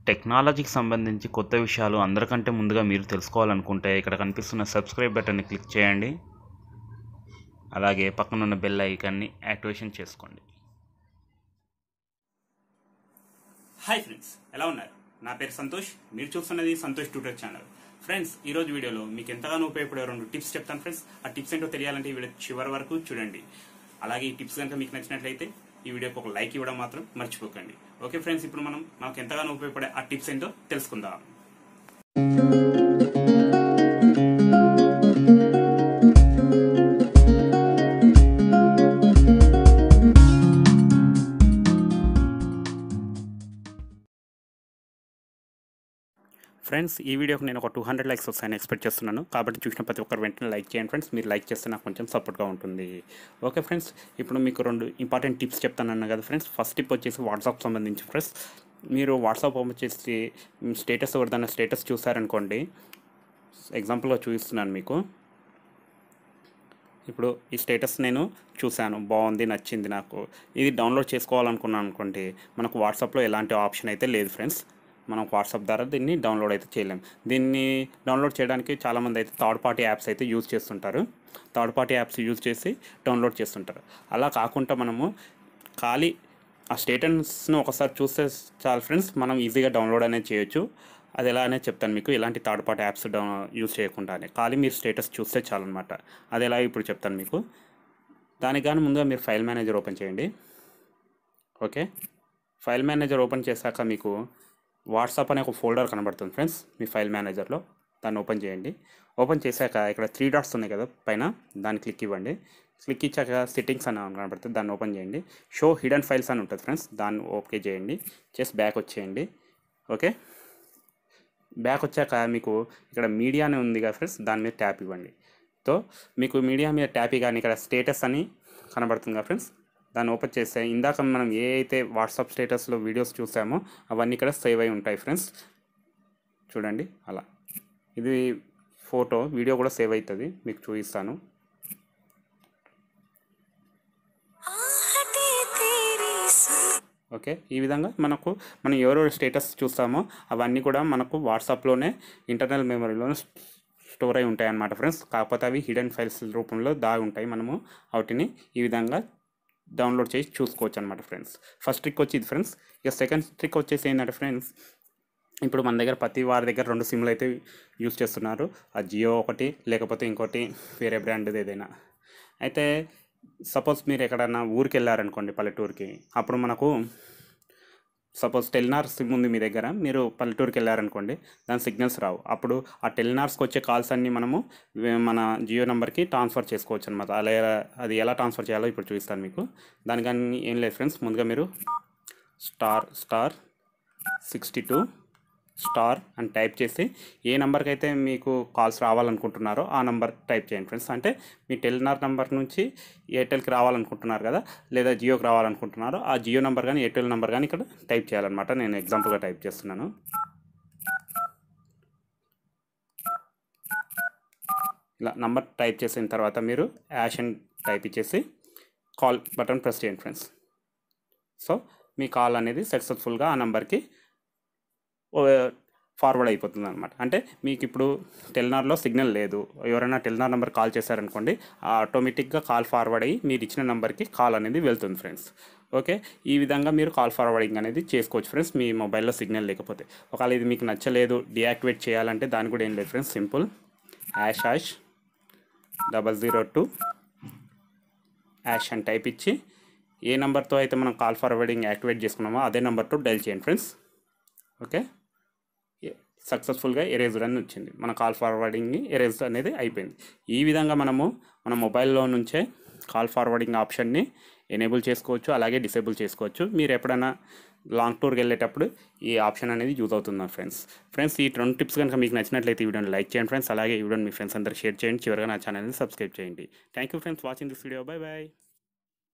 టెక్నాలజీకి సంబంధించి కొత్త విషయాలు అందరికంటే ముందుగా మీరు తెలుసుకోవాలనుకుంటే ఇక్కడ కనిపిస్తున్న సబ్స్క్రైబ్ బటన్ని క్లిక్ చేయండి అలాగే పక్కనున్న బెల్ ఐకాన్ని యాక్టివేషన్ చేసుకోండి హాయ్ ఫ్రెండ్స్ ఎలా ఉన్నారు నా పేరు సంతోష్ మీరు చూస్తున్నది సంతోష్ ట్యూటర్ ఛానల్ ఫ్రెండ్స్ ఈ రోజు వీడియోలో మీకు ఎంతగానో ఉపయోగపడే రెండు టిప్స్ చెప్తాను ఫ్రెండ్స్ ఆ టిప్స్ ఏంటో తెలియాలంటే ఈ వీడియో చివరి వరకు చూడండి అలాగే ఈ టిప్స్ కనుక మీకు నచ్చినట్లయితే ఈ వీడియోకి ఒక లైక్ ఇవ్వడం మాత్రం మర్చిపోకండి ఓకే ఫ్రెండ్స్ ఇప్పుడు మనం నాకు ఎంతగానో ఉపయోగపడే ఆ టిప్స్ ఏంటో తెలుసుకుందాం ఫ్రెండ్స్ ఈ వీడియోకి నేను ఒక టూ హండ్రెడ్ లైక్స్ వస్తాయని ఎక్స్పెక్ట్ చేస్తున్నాను కాబట్టి చూసిన ప్రతి ఒక్కరు వెంటనే లైక్ చేయండి ఫ్రెండ్స్ మీరు లైక్ చేస్తే నాకు కొంచెం సపోర్ట్గా ఉంటుంది ఓకే ఫ్రెండ్స్ ఇప్పుడు మీకు రెండు ఇంపార్టెంట్ టిప్స్ చెప్తానన్నా కదా ఫ్రెండ్స్ ఫస్ట్ టిప్ వచ్చేసి వాట్సాప్ సంబంధించి ఫ్రెండ్స్ మీరు వాట్సాప్ ఓపెన్ చేసి స్టేటస్ ఎవరిదైనా స్టేటస్ చూసారనుకోండి ఎగ్జాంపుల్గా చూపిస్తున్నాను మీకు ఇప్పుడు ఈ స్టేటస్ నేను చూశాను బాగుంది నచ్చింది నాకు ఇది డౌన్లోడ్ చేసుకోవాలనుకున్నాను అనుకోండి మనకు వాట్సాప్లో ఎలాంటి ఆప్షన్ అయితే లేదు ఫ్రెండ్స్ మనం వాట్సాప్ ద్వారా దీన్ని డౌన్లోడ్ అయితే చేయలేం దీన్ని డౌన్లోడ్ చేయడానికి చాలామంది అయితే థర్డ్ పార్టీ యాప్స్ అయితే యూజ్ చేస్తుంటారు థర్డ్ పార్టీ యాప్స్ యూజ్ చేసి డౌన్లోడ్ చేస్తుంటారు అలా కాకుండా మనము ఖాళీ ఆ స్టేటస్ను ఒకసారి చూస్తే చాలు ఫ్రెండ్స్ మనం ఈజీగా డౌన్లోడ్ అనేది చేయొచ్చు అది ఎలా అనేది చెప్తాను మీకు ఎలాంటి third party apps down use చేయకుండానే ఖాళీ మీరు స్టేటస్ చూస్తే చాలన్నమాట అది ఎలా ఇప్పుడు చెప్తాను మీకు దానికి కానీ ముందుగా మీరు ఫైల్ మేనేజర్ ఓపెన్ చేయండి ఓకే ఫైల్ మేనేజర్ ఓపెన్ చేశాక మీకు వాట్సాప్ అనే ఒక ఫోల్డర్ కనబడుతుంది ఫ్రెండ్స్ మీ ఫైల్ మేనేజర్లో దాన్ని ఓపెన్ చేయండి ఓపెన్ చేశాక ఇక్కడ త్రీ డాట్స్ ఉన్నాయి కదా పైన దాన్ని క్లిక్ ఇవ్వండి క్లిక్ ఇచ్చాక సెట్టింగ్స్ అని కనబడుతుంది దాన్ని ఓపెన్ చేయండి షో హిడెన్ ఫైల్స్ అని ఉంటుంది ఫ్రెండ్స్ దాన్ని ఓకే చేయండి చేసి బ్యాక్ వచ్చేయండి ఓకే బ్యాక్ వచ్చాక మీకు ఇక్కడ మీడియా అని ఉంది కదా ఫ్రెండ్స్ దాని మీద ట్యాప్ ఇవ్వండి తో మీకు మీడియా మీద ట్యాప్ కానీ ఇక్కడ స్టేటస్ అని కనబడుతుంది కదా ఫ్రెండ్స్ దాన్ని ఓపెన్ చేస్తే ఇందాక మనం ఏ అయితే వాట్సాప్ స్టేటస్లో వీడియోస్ చూసామో అవన్నీ ఇక్కడ సేవ్ అయి ఉంటాయి ఫ్రెండ్స్ చూడండి అలా ఇది ఫోటో వీడియో కూడా సేవ్ అవుతుంది మీకు చూపిస్తాను आहटे तेरी सुन ఓకే ఈ విధంగా మనకు మనం ఎవరెవరు స్టేటస్ చూస్తామో అవన్నీ కూడా మనకు వాట్సాప్లోనే ఇంటర్నల్ మెమరీలోనే స్టోర్ అయి ఉంటాయి అన్నమాట ఫ్రెండ్స్ కాకపోతే అవి హిడెన్ ఫైల్స్ రూపంలో దాగి ఉంటాయి మనము వాటిని ఈ విధంగా డౌన్లోడ్ చేసి చూసుకోవచ్చు అనమాట ఫ్రెండ్స్ ఫస్ట్ ట్రిక్ వచ్చి ఇది ఫ్రెండ్స్ ఇక సెకండ్ ట్రిక్ వచ్చేసి ఏంటంటే ఫ్రెండ్స్ ఇప్పుడు మన దగ్గర ప్రతి వారి దగ్గర రెండు సిమ్లు అయితే యూజ్ చేస్తున్నారు ఆ జియో ఒకటి లేకపోతే ఇంకోటి వేరే బ్రాండ్ ఏదైనా అయితే సపోజ్ మీరు ఎక్కడన్నా ఊరికి వెళ్ళారనుకోండి పల్లెటూరుకి అప్పుడు మనకు సపోజ్ టెలినార్ సిమ్ ఉంది మీ దగ్గర మీరు పల్లెటూరుకి వెళ్ళారనుకోండి దాని సిగ్నల్స్ రావు అప్పుడు ఆ టెలినార్స్కి వచ్చే కాల్స్ అన్నీ మనము వే- మన జియో నెంబర్కి ట్రాన్స్ఫర్ చేసుకోవచ్చు అనమాట అలా ఎలా- అది ఎలా ట్రాన్స్ఫర్ చేయాలో ఇప్పుడు చూపిస్తాను మీకు దానికని ఏం లేదు ఫ్రెండ్స్ ముందుగా మీరు star star sixty two star అని టైప్ చేసి ఏ నెంబర్కి అయితే మీకు కాల్స్ రావాలనుకుంటున్నారో ఆ నెంబర్ టైప్ చేయండి ఫ్రెండ్స్ అంటే మీ టెలినార్ నెంబర్ నుంచి ఎయిర్టెల్కి రావాలనుకుంటున్నారు కదా లేదా జియోకి రావాలనుకుంటున్నారో ఆ జియో నెంబర్ కానీ ఎయిర్టెల్ నెంబర్ కానీ ఇక్కడ టైప్ చేయాలన్నమాట నేను ఎగ్జాంపుల్గా టైప్ చేస్తున్నాను ఇలా నంబర్ టైప్ చేసిన తర్వాత మీరు యాష్ అని టైప్ ఇచ్చేసి కాల్ బటన్ ప్రెస్ చేయండి ఫ్రెండ్స్ సో మీ కాల్ అనేది సక్సెస్ఫుల్గా ఆ నెంబర్కి ఫార్వర్డ్ అయిపోతుంది అనమాట అంటే మీకు ఇప్పుడు టెలినార్లో సిగ్నల్ లేదు ఎవరైనా టెలినార్ నెంబర్ కాల్ చేశారనుకోండి ఆటోమేటిక్గా కాల్ ఫార్వర్డ్ అయ్యి మీరు ఇచ్చిన నెంబర్కి కాల్ అనేది వెళ్తుంది ఫ్రెండ్స్ ఓకే ఈ విధంగా మీరు కాల్ ఫార్వర్డింగ్ అనేది చేసుకోవచ్చు ఫ్రెండ్స్ మీ మొబైల్లో సిగ్నల్ లేకపోతే ఒకవేళ ఇది మీకు నచ్చలేదు డియాక్టివేట్ చేయాలంటే దాని కూడా ఏం లేదు friends simple hash hash double zero two hash అని టైప్ ఇచ్చి ఏ నెంబర్తో అయితే మనం కాల్ ఫార్వర్డింగ్ యాక్టివేట్ చేసుకున్నామో అదే నెంబర్తో డైల్ చేయండి ఫ్రెండ్స్ ఓకే సక్సెస్ఫుల్గా ఎరేజర్ అని వచ్చింది మన కాల్ ఫార్వర్డింగ్ ఎరేజ్ అనేది అయిపోయింది ఈ విధంగా మనము మన మొబైల్లో నుంచే కాల్ ఫార్వర్డింగ్ ఆప్షన్ని ఎనేబుల్ చేసుకోవచ్చు అలాగే డిసేబుల్ చేసుకోవచ్చు మీరు ఎప్పుడైనా లాంగ్ టూర్కి వెళ్ళేటప్పుడు ఈ ఆప్షన్ అనేది యూజ్ అవుతుంది ఫ్రెండ్స్ ఫ్రెండ్స్ ఈ రెండు టిప్స్ కనుక మీకు నచ్చినట్లయితే ఈ వీడియోని లైక్ చేయండి ఫ్రెండ్స్ అలాగే ఈ వీడియోని మీ ఫ్రెండ్స్ అందరూ షేర్ చేయండి చివరిగా నా ఛానల్ని సబ్స్క్రైబ్ చేయండి thank you friends watching this video bye bye